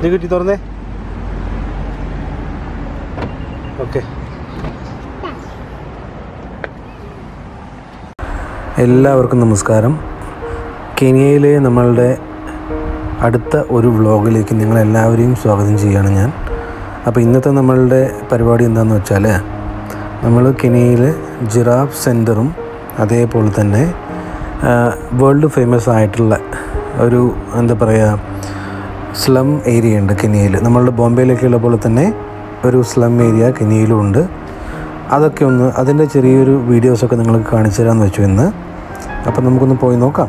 ഇത് കിട്ടി തുറന്നേ ഓക്കെ എല്ലാവർക്കും നമസ്കാരം കെനിയയിലെ നമ്മളുടെ അടുത്ത ഒരു വ്ളോഗിലേക്ക് നിങ്ങളെല്ലാവരെയും സ്വാഗതം ചെയ്യുകയാണ് ഞാൻ അപ്പോൾ ഇന്നത്തെ നമ്മളുടെ പരിപാടി എന്താണെന്ന് വെച്ചാൽ നമ്മൾ കെനിയയിൽ ജിറാഫ് സെൻറ്ററും അതേപോലെ തന്നെ വേൾഡ് ഫേമസ് ആയിട്ടുള്ള ഒരു എന്താ പറയുക സ്ലം ഏരിയ ഉണ്ട് കെനിയയിൽ നമ്മളുടെ ബോംബെയിലേക്കുള്ള പോലെ തന്നെ ഒരു സ്ലം ഏരിയ കെനിയയിലും ഉണ്ട് അതൊക്കെ ഒന്ന് അതിൻ്റെ ചെറിയൊരു വീഡിയോസൊക്കെ നിങ്ങൾക്ക് കാണിച്ചു തരാമെന്ന് വെച്ചു ഇന്ന് അപ്പം നമുക്കൊന്ന് പോയി നോക്കാം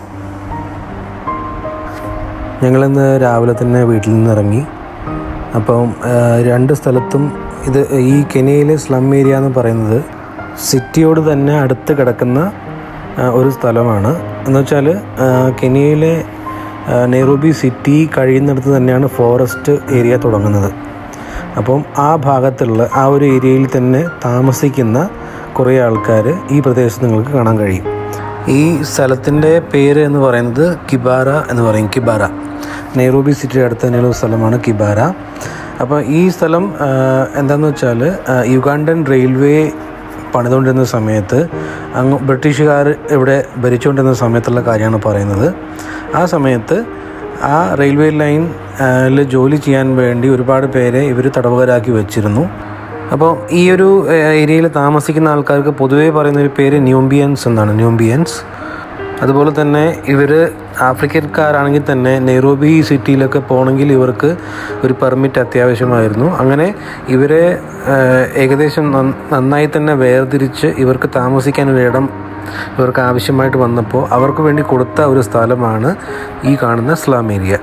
ഞങ്ങളിന്ന് രാവിലെ തന്നെ വീട്ടിൽ നിന്ന് ഇറങ്ങി അപ്പം ആ, രണ്ട് സ്ഥലത്തും ഇത് ഈ കെനിയയിലെ സ്ലം ഏരിയ എന്ന് പറയുന്നത് സിറ്റിയോട് തന്നെ അടുത്ത് കിടക്കുന്ന ആ, ഒരു സ്ഥലമാണ് എന്ന് വെച്ചാൽ ആ, കെനിയയിലെ ആ, നെയ്റോബി സിറ്റി കഴിയുന്നിടത്ത് തന്നെയാണ് ഫോറസ്റ്റ് ഏരിയ തുടങ്ങുന്നത് അപ്പം ആ ഭാഗത്തുള്ള ആ ഒരു ഏരിയയിൽ തന്നെ താമസിക്കുന്ന കുറേ ആൾക്കാർ ഈ പ്രദേശത്ത് നിങ്ങൾക്ക് കാണാൻ കഴിയും ഈ സ്ഥലത്തിൻ്റെ പേര് എന്ന് പറയുന്നത് കിബാര എന്ന് പറയും കിബാര നെയ്റോബി സിറ്റിയുടെ അടുത്ത് തന്നെയുള്ള ഒരു സ്ഥലമാണ് കിബാര അപ്പോൾ ഈ സ്ഥലം ആ, എന്താണെന്ന് വെച്ചാൽ ആ, യുഗാണ്ടൻ റെയിൽവേ പണിതുകൊണ്ടിരുന്ന സമയത്ത് അങ്ങ് ബ്രിട്ടീഷുകാർ ഇവിടെ ഭരിച്ചുകൊണ്ടിരുന്ന സമയത്തുള്ള കാര്യമാണ് പറയുന്നത് ആ സമയത്ത് ആ റെയിൽവേ ലൈനിൽ ജോലി ചെയ്യാൻ വേണ്ടി ഒരുപാട് പേരെ ഇവർ തടവുകാരാക്കി വെച്ചിരുന്നു അപ്പോൾ ഈ ഒരു ഏരിയയിൽ താമസിക്കുന്ന ആൾക്കാർക്ക് പൊതുവേ പറയുന്ന ഒരു പേര് ന്യൂംബിയൻസ് എന്നാണ് ന്യൂംബിയൻസ് അതുപോലെ തന്നെ ഇവർ ആഫ്രിക്കക്കാരാണെങ്കിൽ തന്നെ നെയ്റോബി സിറ്റിയിലൊക്കെ പോകണമെങ്കിൽ ഇവർക്ക് ഒരു പെർമിറ്റ് അത്യാവശ്യമായിരുന്നു അങ്ങനെ ഇവരെ ഏഹ്, ഏകദേശം നന്ന- നന്നായി തന്നെ വേർതിരിച്ച് ഇവർക്ക് താമസിക്കാൻ ഒരു ഇടം ഇവർക്ക് ആവശ്യമായിട്ട് വന്നപ്പോൾ അവർക്ക് വേണ്ടി കൊടുത്ത ഒരു സ്ഥലമാണ് ഈ കാണുന്ന സ്ലാം ഏരിയ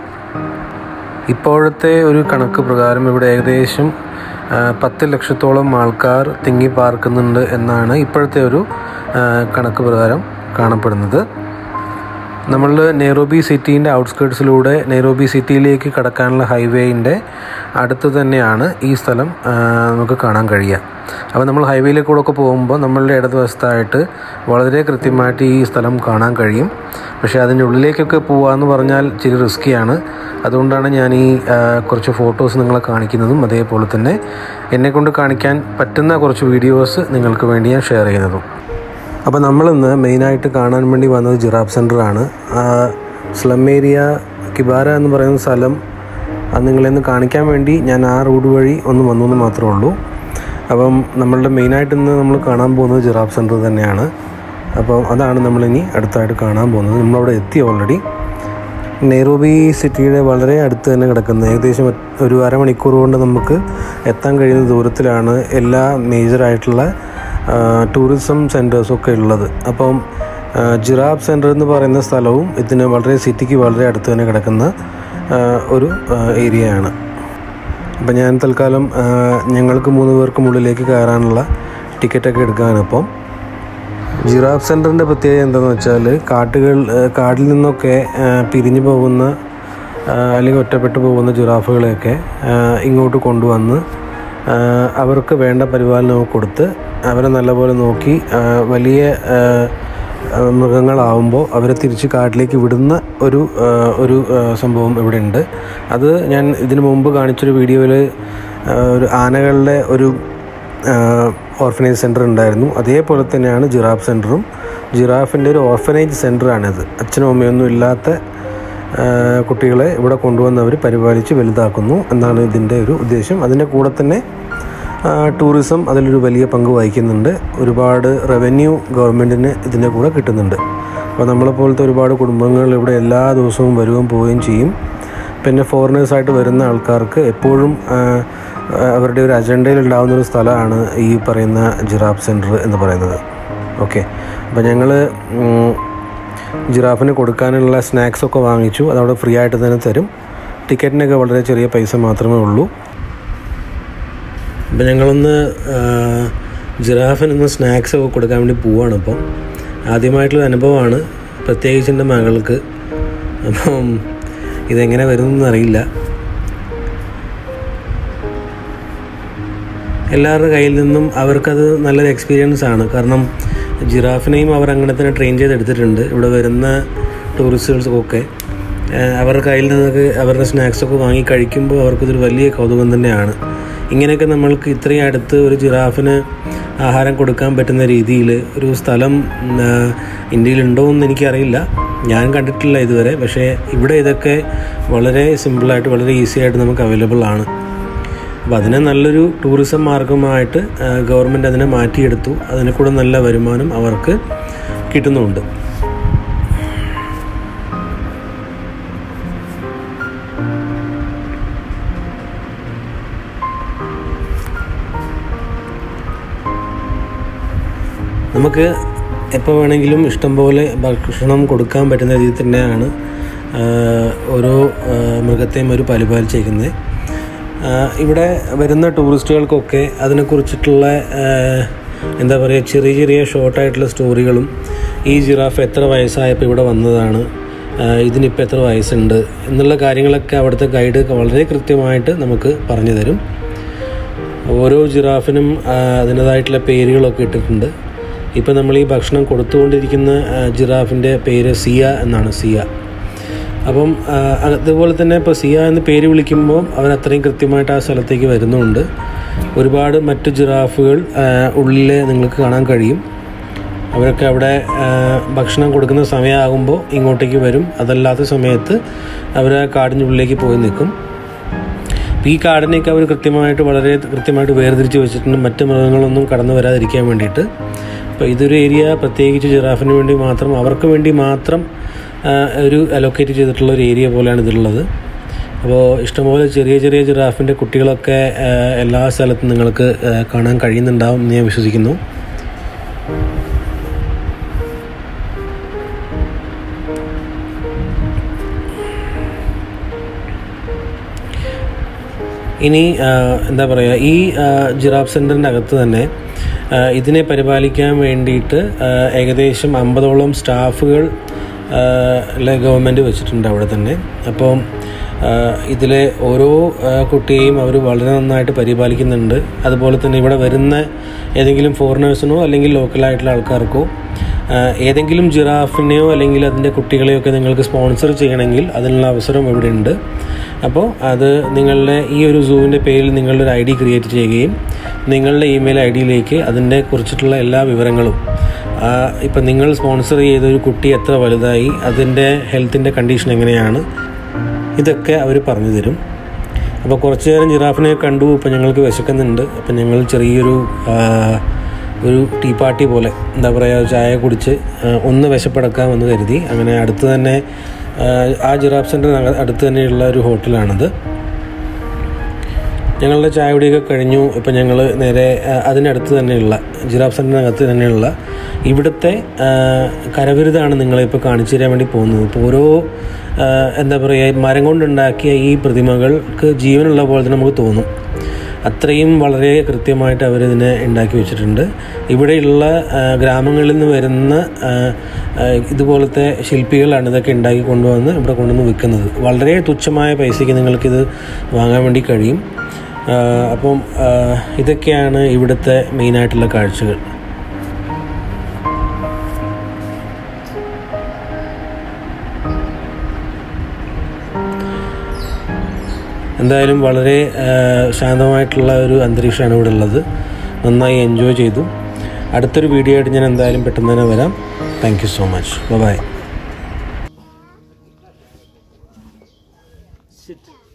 ഇപ്പോഴത്തെ ഒരു കണക്ക് പ്രകാരം ഇവിടെ ഏകദേശം ആ, പത്ത് ലക്ഷത്തോളം ആൾക്കാർ തിങ്ങി പാർക്കുന്നുണ്ട് എന്നാണ് ഇപ്പോഴത്തെ ഒരു ആ, കണക്ക് പ്രകാരം കാണപ്പെടുന്നത് നമ്മൾ നെയ്റോബി സിറ്റീൻ്റെ ഔട്ട്സ്കേർട്സിലൂടെ നെയ്റോബി സിറ്റിയിലേക്ക് കടക്കാനുള്ള ഹൈവേയിൻ്റെ അടുത്ത് തന്നെയാണ് ഈ സ്ഥലം ആ, നമുക്ക് കാണാൻ കഴിയുക അപ്പോൾ നമ്മൾ ഹൈവേയിലേക്ക് കൂടെ ഒക്കെ പോകുമ്പോൾ നമ്മളുടെ ഇടതുവശത്തായിട്ട് വളരെ കൃത്യമായിട്ട് ഈ സ്ഥലം കാണാൻ കഴിയും പക്ഷേ അതിൻ്റെ ഉള്ളിലേക്കൊക്കെ പോകാമെന്ന് പറഞ്ഞാൽ ഇച്ചിരി റിസ്ക്കിയാണ് അതുകൊണ്ടാണ് ഞാൻ ഈ ആ, കുറച്ച് ഫോട്ടോസ് നിങ്ങളെ കാണിക്കുന്നതും അതേപോലെ തന്നെ എന്നെക്കൊണ്ട് കാണിക്കാൻ പറ്റുന്ന കുറച്ച് വീഡിയോസ് നിങ്ങൾക്ക് വേണ്ടി ഞാൻ ഷെയർ ചെയ്യുന്നതും അപ്പോൾ നമ്മളിന്ന് മെയിനായിട്ട് കാണാൻ വേണ്ടി വന്നത് ജിറാഫ് സെൻ്ററാണ് സ്ലം ഏരിയ കിബാര എന്ന് പറയുന്ന സ്ഥലം അത് നിങ്ങളെന്ന് കാണിക്കാൻ വേണ്ടി ഞാൻ ആ റോഡ് വഴി ഒന്ന് വന്നു എന്ന് മാത്രമേ ഉള്ളൂ അപ്പം നമ്മളുടെ മെയിനായിട്ട് ഇന്ന് നമ്മൾ കാണാൻ പോകുന്നത് ജിറാഫ് സെൻറ്റർ തന്നെയാണ് അപ്പം അതാണ് നമ്മളിനി അടുത്തായിട്ട് കാണാൻ പോകുന്നത് നമ്മളവിടെ എത്തി ഓൾറെഡി നെയ്റോബി സിറ്റിയുടെ വളരെ അടുത്ത് തന്നെ കിടക്കുന്ന ഏകദേശം ഒ- ഒരു അരമണിക്കൂർ കൊണ്ട് നമുക്ക് എത്താൻ കഴിയുന്ന ദൂരത്തിലാണ് എല്ലാ മേജറായിട്ടുള്ള ടൂറിസം സെൻറ്റേഴ്സൊക്കെ ഉള്ളത് അപ്പം ആ, ജിറാഫ് സെൻറ്റർ എന്ന് പറയുന്ന സ്ഥലവും ഇതിന് വളരെ സിറ്റിക്ക് വളരെ അടുത്ത് തന്നെ കിടക്കുന്ന ആ, ഒരു ഏരിയയാണ് അപ്പം ഞാൻ തൽക്കാലം ആ, ഞങ്ങൾക്ക് മൂന്ന് പേർക്കും ഉള്ളിലേക്ക് കയറാനുള്ള ടിക്കറ്റൊക്കെ എടുക്കാനിപ്പം ജിറാഫ് സെൻറ്ററിൻ്റെ പ്രത്യേകത എന്താണെന്ന് വെച്ചാൽ കാട്ടുകൾ ആ, കാട്ടിൽ നിന്നൊക്കെ ആ, പിരിഞ്ഞു പോകുന്ന ആ, അല്ലെങ്കിൽ ഒറ്റപ്പെട്ടു പോകുന്ന ജിറാഫുകളെയൊക്കെ ആ, ഇങ്ങോട്ട് കൊണ്ടുവന്ന് ആ, അവർക്ക് വേണ്ട പരിപാലനമൊക്കെ കൊടുത്ത് അവരെ നല്ലപോലെ നോക്കി ആ, വലിയ ആ, ആ, മൃഗങ്ങളാവുമ്പോൾ അവരെ തിരിച്ച് കാട്ടിലേക്ക് വിടുന്ന ഒരു ആ, ഒരു ആ, സംഭവം ഇവിടെ ഉണ്ട് അത് ഞാൻ ഇതിനു മുമ്പ് കാണിച്ചൊരു വീഡിയോയിൽ ഒരു ആനകളുടെ ഒരു ഓർഫനേജ് സെൻറ്റർ ഉണ്ടായിരുന്നു അതേപോലെ തന്നെയാണ് ജിറാഫ് സെൻറ്ററും ജിറാഫിൻ്റെ ഒരു ഓർഫനേജ് സെൻറ്ററാണിത് അച്ഛനും അമ്മയൊന്നും ഇല്ലാത്ത ആ, കുട്ടികളെ ഇവിടെ കൊണ്ടുവന്നവർ പരിപാലിച്ച് വലുതാക്കുന്നു എന്നാണ് ഇതിൻ്റെ ഒരു ഉദ്ദേശം അതിൻ്റെ കൂടെ തന്നെ ആ, ടൂറിസം അതിലൊരു വലിയ പങ്ക് വഹിക്കുന്നുണ്ട് ഒരുപാട് റവന്യൂ ഗവൺമെൻറ്റിന് ഇതിൻ്റെ കൂടെ കിട്ടുന്നുണ്ട് അപ്പോൾ നമ്മളെപ്പോലത്തെ ഒരുപാട് കുടുംബങ്ങൾ ഇവിടെ എല്ലാ ദിവസവും വരികയും പോവുകയും ചെയ്യും പിന്നെ ഫോറിനേഴ്സായിട്ട് വരുന്ന ആൾക്കാർക്ക് എപ്പോഴും ആ, ആ, അവരുടെ ഒരു അജണ്ടയിൽ ഉണ്ടാകുന്ന ഒരു സ്ഥലമാണ് ഈ പറയുന്ന ജിറാഫ് സെൻറ്റർ എന്ന് പറയുന്നത് ഓക്കെ അപ്പോൾ ഞങ്ങൾ ജിറാഫിന് കൊടുക്കാനുള്ള സ്നാക്സ് ഒക്കെ വാങ്ങിച്ചു അതവിടെ ഫ്രീ ആയിട്ട് തന്നെ തരും ടിക്കറ്റിനൊക്കെ വളരെ ചെറിയ പൈസ മാത്രമേ ഉള്ളൂ അപ്പം ഞങ്ങളൊന്ന് ആ, ജിറാഫിനൊന്ന് സ്നാക്സ് ഒക്കെ കൊടുക്കാൻ വേണ്ടി പോവാണ് ഇപ്പം ആദ്യമായിട്ടുള്ള അനുഭവമാണ് പ്രത്യേകിച്ച് എൻ്റെ മകൾക്ക് അപ്പം ഇതെങ്ങനെ വരുന്നതെന്ന് അറിയില്ല എല്ലാവരുടെ കയ്യിൽ നിന്നും അവർക്കത് നല്ലൊരു എക്സ്പീരിയൻസ് ആണ് കാരണം ജിറാഫിനെയും അവർ അങ്ങനെ തന്നെ ട്രെയിൻ ചെയ്തെടുത്തിട്ടുണ്ട് ഇവിടെ വരുന്ന ടൂറിസ്റ്റുകൾക്കൊക്കെ ഏഹ് അവരുടെ കയ്യിൽ നിന്നൊക്കെ അവരുടെ സ്നാക്സൊക്കെ വാങ്ങി കഴിക്കുമ്പോൾ അവർക്കിതൊരു വലിയ കൗതുകം തന്നെയാണ് ഇങ്ങനെയൊക്കെ നമ്മൾക്ക് ഇത്രയും അടുത്ത് ഒരു ജിറാഫിന് ആഹാരം കൊടുക്കാൻ പറ്റുന്ന രീതിയിൽ ഒരു സ്ഥലം ഉം, ആ, ഇന്ത്യയിലുണ്ടോ എന്ന് എനിക്കറിയില്ല ഞാൻ കണ്ടിട്ടില്ല ഇതുവരെ പക്ഷേ ഇവിടെ ഇതൊക്കെ വളരെ സിമ്പിളായിട്ട് വളരെ ഈസി ആയിട്ട് നമുക്ക് അവൈലബിൾ ആണ് അപ്പോൾ അതിനെ നല്ലൊരു ടൂറിസം മാർഗമായിട്ട് ഗവൺമെൻറ് അതിനെ മാറ്റിയെടുത്തു അതിനെ കൂടെ നല്ല വരുമാനം അവർക്ക് കിട്ടുന്നുമുണ്ട് നമുക്ക് എപ്പോൾ വേണമെങ്കിലും ഇഷ്ടംപോലെ ഭക്ഷണം കൊടുക്കാൻ പറ്റുന്ന രീതിയിൽ തന്നെയാണ് ആ, ഓരോ ആ, മൃഗത്തെയും ഒരു പരിപാലിച്ചേക്കുന്നത് ആ, ഇവിടെ വരുന്ന ടൂറിസ്റ്റുകൾക്കൊക്കെ അതിനെക്കുറിച്ചിട്ടുള്ള ആ, എന്താ പറയുക ചെറിയ ചെറിയ ഷോർട്ടായിട്ടുള്ള സ്റ്റോറികളും ഈ ജിറാഫ് എത്ര വയസ്സായപ്പോൾ ഇവിടെ വന്നതാണ് ആ, ഇതിനിപ്പോൾ എത്ര വയസ്സുണ്ട് എന്നുള്ള കാര്യങ്ങളൊക്കെ അവിടുത്തെ ഗൈഡ് വളരെ കൃത്യമായിട്ട് നമുക്ക് പറഞ്ഞു തരും ഓരോ ജിറാഫിനും ആ, അതിൻ്റേതായിട്ടുള്ള പേരുകളൊക്കെ ഇട്ടിട്ടുണ്ട് ഇപ്പം നമ്മൾ ഈ ഭക്ഷണം കൊടുത്തുകൊണ്ടിരിക്കുന്ന ആ, ജിറാഫിൻ്റെ പേര് സിയ എന്നാണ് സിയ അപ്പം ആ, അതുപോലെ തന്നെ ഇപ്പോൾ സിയ എന്ന് പേര് വിളിക്കുമ്പോൾ അവൻ അത്രയും കൃത്യമായിട്ട് ആ സ്ഥലത്തേക്ക് വരുന്നുണ്ട് ഒരുപാട് മറ്റ് ജിറാഫുകൾ ആ, ഉള്ളിൽ നിങ്ങൾക്ക് കാണാൻ കഴിയും അവരൊക്കെ അവിടെ ആ, ഭക്ഷണം കൊടുക്കുന്ന സമയമാകുമ്പോൾ ഇങ്ങോട്ടേക്ക് വരും അതല്ലാത്ത സമയത്ത് അവർ ആ കാടിൻ്റെ ഉള്ളിലേക്ക് പോയി നിൽക്കും അപ്പോൾ ഈ കാടിനെയൊക്കെ അവർ കൃത്യമായിട്ട് വളരെ കൃത്യമായിട്ട് വേർതിരിച്ച് വെച്ചിട്ടുണ്ട് മറ്റ് മൃഗങ്ങളൊന്നും കടന്നു വരാതിരിക്കാൻ വേണ്ടിയിട്ട് അപ്പോൾ ഇതൊരു ഏരിയ പ്രത്യേകിച്ച് ജിറാഫിന് വേണ്ടി മാത്രം അവർക്ക് വേണ്ടി മാത്രം ആ, ഒരു അലോക്കേറ്റ് ചെയ്തിട്ടുള്ള ഒരു ഏരിയ പോലെയാണ് ഇതുള്ളത് അപ്പോൾ ഇഷ്ടംപോലെ ചെറിയ ചെറിയ ജിറാഫിൻ്റെ കുട്ടികളൊക്കെ ആ, എല്ലാ സ്ഥലത്തും നിങ്ങൾക്ക് ആ, കാണാൻ കഴിയുന്നുണ്ടാവും എന്ന് ഞാൻ വിശ്വസിക്കുന്നു ഇനി ആ, എന്താ പറയുക ഈ ആ, ജിറാഫ് സെൻറ്ററിൻ്റെ അകത്ത് തന്നെ ആ, ഇതിനെ പരിപാലിക്കാൻ വേണ്ടിയിട്ട് ആ, ഏകദേശം അമ്പതോളം സ്റ്റാഫുകൾ ഗവൺമെൻറ് വെച്ചിട്ടുണ്ട് അവിടെ തന്നെ അപ്പം ആ, ഇതിലെ ഓരോ ആ, കുട്ടിയെയും അവർ വളരെ നന്നായിട്ട് പരിപാലിക്കുന്നുണ്ട് അതുപോലെ തന്നെ ഇവിടെ വരുന്ന ഏതെങ്കിലും ഫോറിനേഴ്സിനോ അല്ലെങ്കിൽ ലോക്കലായിട്ടുള്ള ആൾക്കാർക്കോ ആ, ഏതെങ്കിലും ജിറാഫിനെയോ അല്ലെങ്കിൽ അതിൻ്റെ കുട്ടികളെയോ ഒക്കെ നിങ്ങൾക്ക് സ്പോൺസർ ചെയ്യണമെങ്കിൽ അതിനുള്ള അവസരം ഇവിടെ ഉണ്ട് അപ്പോൾ അത് നിങ്ങളുടെ ഈ ഒരു സൂവിൻ്റെ പേരിൽ നിങ്ങളുടെ ഒരു ഐ ഡി ക്രിയേറ്റ് ചെയ്യുകയും നിങ്ങളുടെ ഇമെയിൽ ഐ ഡിയിലേക്ക് അതിൻ്റെ കുറിച്ചിട്ടുള്ള എല്ലാ വിവരങ്ങളും ഇപ്പം നിങ്ങൾ സ്പോൺസർ ചെയ്ത ഒരു കുട്ടി എത്ര വലുതായി അതിൻ്റെ ഹെൽത്തിൻ്റെ കണ്ടീഷൻ എങ്ങനെയാണ് ഇതൊക്കെ അവർ പറഞ്ഞു തരും അപ്പോൾ കുറച്ച് നേരം ജിറാഫിനെ കണ്ടു ഇപ്പോൾ ഞങ്ങൾക്ക് വിശക്കുന്നുണ്ട് അപ്പം ഞങ്ങൾ ചെറിയൊരു ആ, ഒരു ടീ പാർട്ടി പോലെ എന്താ പറയുക ചായ കുടിച്ച് ആ, ഒന്ന് വിശപ്പടക്കാമെന്ന് കരുതി അങ്ങനെ അടുത്ത് തന്നെ ആ, ആ ജിറാഫ് സെൻറ്ററിന് അടുത്ത് തന്നെയുള്ള ഒരു ഹോട്ടലാണത് ഞങ്ങളുടെ ചായ കുടിയൊക്കെ കഴിഞ്ഞു ഇപ്പം ഞങ്ങൾ നേരെ ആ, അതിനടുത്ത് തന്നെയുള്ള ജിറാഫ് സെൻറ്ററിനകത്ത് തന്നെയുള്ള ഇവിടുത്തെ ആ, കരവിരുതാണ് നിങ്ങളെ ഇപ്പോൾ കാണിച്ചു തരാൻ വേണ്ടി പോകുന്നത് ഇപ്പോൾ ഓരോ ആ, എന്താ പറയുക മരം കൊണ്ടുണ്ടാക്കിയ ഈ പ്രതിമകൾക്ക് ജീവനുള്ള പോലെ തന്നെ നമുക്ക് തോന്നും അത്രയും വളരെ കൃത്യമായിട്ട് അവരിതിനെ ഉണ്ടാക്കി വെച്ചിട്ടുണ്ട് ഇവിടെയുള്ള ആ, ഗ്രാമങ്ങളിൽ നിന്ന് വരുന്ന ആ, ആ, ഇതുപോലത്തെ ശില്പികളാണ് ഇതൊക്കെ ഉണ്ടാക്കി കൊണ്ടുവന്ന് ഇവിടെ കൊണ്ടുവന്ന് വിൽക്കുന്നത് വളരെ തുച്ഛമായ പൈസയ്ക്ക് നിങ്ങൾക്കിത് വാങ്ങാൻ വേണ്ടി കഴിയും ആ, അപ്പം ആ, ഇതൊക്കെയാണ് ഇവിടുത്തെ മെയിനായിട്ടുള്ള കാഴ്ചകൾ എന്തായാലും വളരെ ആ, ശാന്തമായിട്ടുള്ള ഒരു അന്തരീക്ഷമാണ് ഇവിടെ ഉള്ളത് നന്നായി എൻജോയ് ചെയ്തു അടുത്തൊരു വീഡിയോ ആയിട്ട് ഞാൻ എന്തായാലും പെട്ടെന്ന് തന്നെ വരാം thank you so much bye Sit.